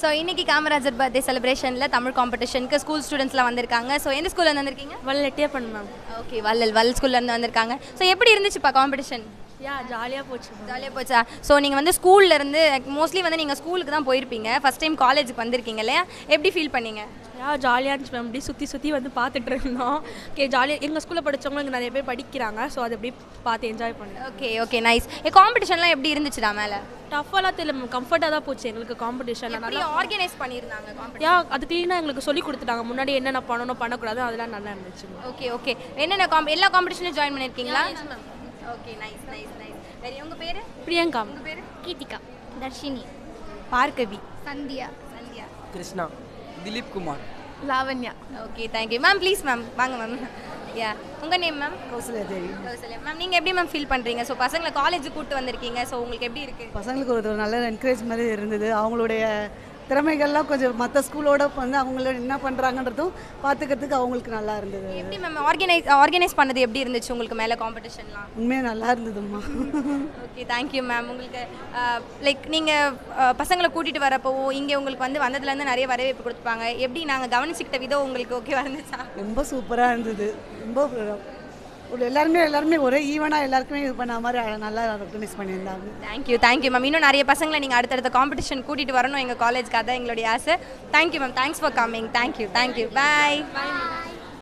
so இன்னைக்கு Kamarajar birthday செலிப்ரேஷனில் தமிழ் காம்படிஷனுக்கு ஸ்கூல் ஸ்டூடெண்ட்ஸ்லாம் வந்திருக்காங்க ஸோ எந்த ஸ்கூல்லேருந்து வந்திருக்கீங்க வல்லட்டியே பண்ணு மேம் ஓகே வல்லல் வல் ஸ்கூல்லேருந்து வந்திருக்காங்க ஸோ எப்படி இருந்துச்சுப்பா காம்படிஷன் யா ஜாலியாக போச்சு மேம் ஜாலியாக போச்சா ஸோ நீங்கள் வந்து ஸ்கூல்ல இருந்து மோஸ்ட்லி வந்து நீங்கள் ஸ்கூலுக்கு தான் போயிருப்பீங்க ஃபஸ்ட் டைம் காலேஜுக்கு வந்திருக்கீங்க இல்லையா எப்படி ஃபீல் பண்ணீங்க யா ஜாலியாக இருந்துச்சு மேம் அப்படியே சுற்றி சுற்றி வந்து பார்த்துட்டு இருந்தோம் ஓகே ஜாலியாக எங்கள் ஸ்கூலில் படித்தவங்க இங்கே நிறைய பேர் படிக்கிறாங்க ஸோ அதை அப்படியே பார்த்து என்ஜாய் பண்ணேன் ஓகே ஓகே நைஸ் காம்படிஷன்லாம் எப்படி இருந்துச்சுடா மேலே டஃப்பாலாம் தெரியல மேம் கம்ஃபர்ட்டாக தான் போச்சு எங்களுக்கு காம்படிஷன் எப்படி ஆர்கனைஸ் பண்ணியிருந்தாங்க காம்படிஷன் யா அது க்ளீனாக எங்களுக்கு சொல்லி கொடுத்துட்டாங்க முன்னாடி என்னென்ன பண்ணணும் பண்ணக்கூடாது அதெல்லாம் நல்லா இருந்துச்சு மேம் ஓகே ஓகே என்னென்ன காம் எல்லா காம்படிஷனும் ஜாயின் பண்ணியிருக்கீங்களா ஓகே நைஸ் நைஸ் நைஸ் சரி உங்கள் பேர் பிரியங்கா உங்கள் பேர் Geethika Dharshini Bhargavi Sandhya Sandhya Krishna Dileep Kumar Lavanya okay thank you ma'am please ma'am வாங்க மேம் யா உங்கள் name ma'am Kausalya Devi Kausalya ma'am நீங்கள் எப்படி மேம் ஃபீல் பண்ணுறீங்க ஸோ பசங்களை காலேஜுக்கு கூப்பிட்டு வந்திருக்கீங்க ஸோ உங்களுக்கு எப்படி இருக்குது பசங்களுக்கு ஒரு ஒரு நல்ல என்கரேஜ் மாதிரி இருந்தது அவங்களுடைய திறமைகள்லாம் கொஞ்சம் மற்ற ஸ்கூலோட வந்து அவங்கள என்ன பண்ணுறாங்கன்றதும் பார்த்துக்கிறதுக்கு அவங்களுக்கு நல்லா இருந்தது எப்படி மேம் ஆர்கனைஸ் ஆர்கனைஸ் பண்ணது எப்படி இருந்துச்சு உங்களுக்கு மேலே காம்படிஷன்லாம் உண்மையாக நல்லா இருந்ததும்மா ஓகே தேங்க்யூ மேம் உங்களுக்கு லைக் நீங்கள் பசங்களை கூட்டிகிட்டு வரப்போ இங்கே உங்களுக்கு வந்து வந்ததுலேருந்து நிறைய வரவேற்பு கொடுத்துப்பாங்க எப்படி நாங்கள் கவனிச்சுக்கிட்ட விதம் உங்களுக்கு ஓகேவா இருந்துச்சா ரொம்ப சூப்பராக இருந்தது ரொம்ப ஒரு எல்லாருமே எல்லாருமே ஒரே ஈவனாக எல்லாருக்குமே இது பண்ண மாதிரி அழ- நல்லா ஆர்கனைஸ் பண்ணியிருந்தாங்க தேங்க்யூ தேங்க்யூ மேம் இன்னும் நிறைய பசங்களை நீங்கள் அடுத்தடுத்த காம்படிஷன் கூட்டிகிட்டு வரணும் எங்கள் காலேஜ்க்கு அதான் எங்களுடைய ஆசை thank you ma'am thanks for coming thank you thank you bye